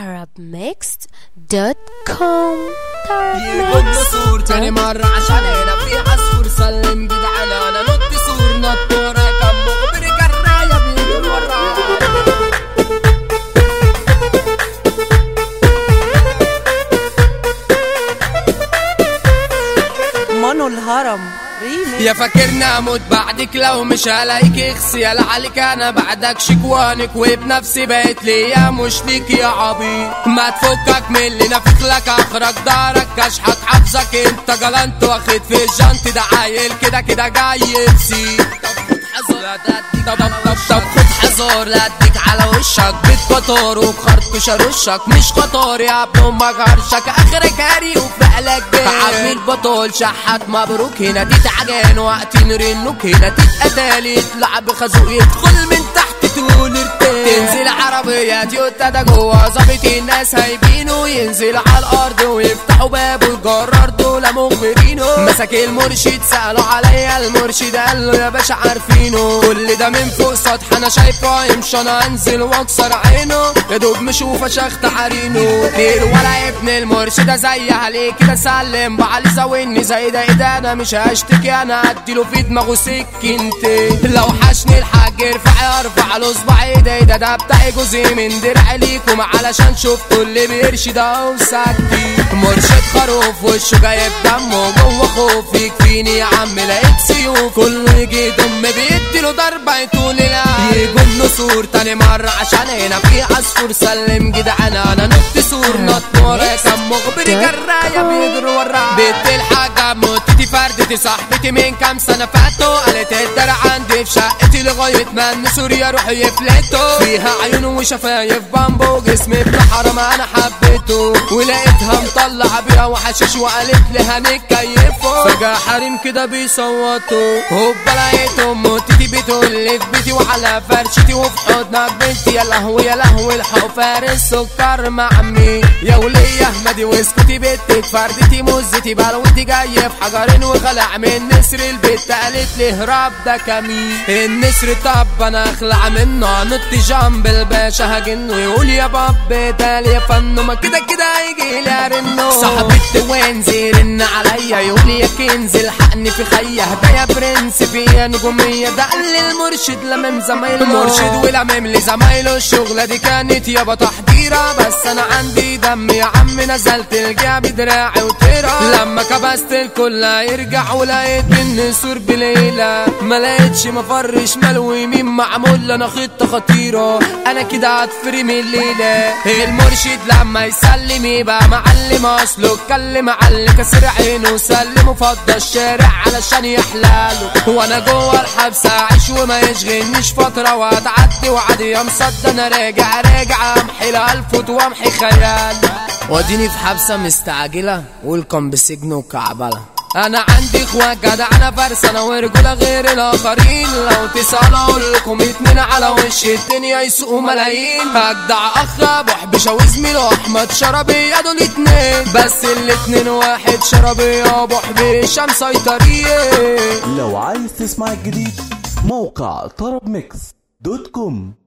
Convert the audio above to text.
tarabmixed.com يقول صور تاني مرة عشان هنا في عصفور سلم جدعان انا نط صور نطورة كم مخبر جراية بيجي ورا مانو الهرم ريمي يا فاكرني اموت بعدك لو مش هلاقيك اغسيال عليك انا بعدك شكوانك وبنفسي بقيت ليا مش ليك يا عبيط ما تفكك من اللي نافخ لك اخرج دارك كشحك حافظك انت جلنت واخد في الجنط ده عيل كده كده جاي يبسي طب طب طب طب خد حذر لا اديك على وشك بالقطار وبخرطوش ارشك مش خطار يا ابن امك هرشك اخرك هري وفعلك جاي عمي البطل شحات مبروك هنا تتعجن وقت نرنك هنا تتقتل يطلع بخازوق يدخل من تحت تقول ارتاح تنزل عربية تويوتا ده جوا ظابط الناس هايبينه ينزل على الارض ويفتحوا بابه الجرار دول مخبرينه مسك المرشد سألوا عليا المرشد قال له يا باشا عارفينه كل ده من فوق سطح انا شايفه يمشي انا انزل واكسر عينه يا دوب مشوفه شخت عرينه ليه ولا ابن المرشد زي عليه كده سلم بعلي زاويني زي ده ايه ده انا مش هشتكي انا اديله في دماغه سكينتين لو حشني الحاج ارفع ارفع له صباع ايدي ده ده بتاعي جزء من درع ليكم علشان شفتوا اللي بيرشد اهو سكتي مرشد خروف وشه جايب دمه جوه خوف يكفيني يا عم لقيت سيوف كله يجي دم بيديله ضربه يطول يجوا النسور تاني مرة عشان هنا في عصفور سلم جدعان انا نط سور نط ورا كم مخبر جراية بيجروا ورا بنت الحاجة موتتي فردتي صاحبتي من كام سنة فاتوا قالت الدرع عندي في شقتي لغاية ما النسور يروح يفلتوا فيها عيون وشفايف بامبو جسم ابن حرام انا حبيته ولقيتها مطلعة بيها وحشيش وقالت لي هنتكيفوا فجأة حريم كده بيصوتوا هوبا لقيتهم موتتي بتقول لي في بيتي وعلى فرشتي وفي حضنك بنتي يا لهوي يا لهوي الحق فارس سكر مع عمي يا ولي يا احمدي واسكتي بنتك فردتي مزتي بلوتي جاي في حجرين وخلع من نسر البيت قالت لي هرب ده كمين النسر طب انا اخلع منه نط جنب الباشا هجنه يقول يا باب ده يا فنو ما كده كده هيجي لي ارنه صاحبتي وين زيرن عليا يقول يا كنز الحقني في خيه ده يا برنس فيا نجوميه ده قال لي المرشد لمم زمايله مرشد ولمم لي زمايله الشغله دي كانت يابا تحضيره بس انا عندي دم يا عم نزلت الجا بدراعي وطيره لما كبست الكل يرجع ولقيت النسور بليله ما لقيتش مفر شمال ويمين معمول انا خطه خطيره انا كده هتفرم الليله المرشد لما يسلم يبقى معلم اصله اتكلم على كسر عينه سلمه فضى الشارع علشان يحلاله وانا جوه الحبس اعيش وما يشغلنيش فتره وهتعدي وعادي يا مصدى انا راجع راجع امحي الالفوت وامحي خيال واديني في حبسه مستعجله ويلكم بسجن وكعبله انا عندي اخوات جدع انا فرسانه ورجوله غير الاخرين لو تسالوا اقول لكم اتنين على وش الدنيا يسوقوا ملايين اجدع اخ ابو حبشه وزميله احمد شربيه دول اتنين بس الاتنين واحد شربيه ابو حبيشه مسيطرين لو عايز تسمع الجديد موقع طرب ميكس دوت كوم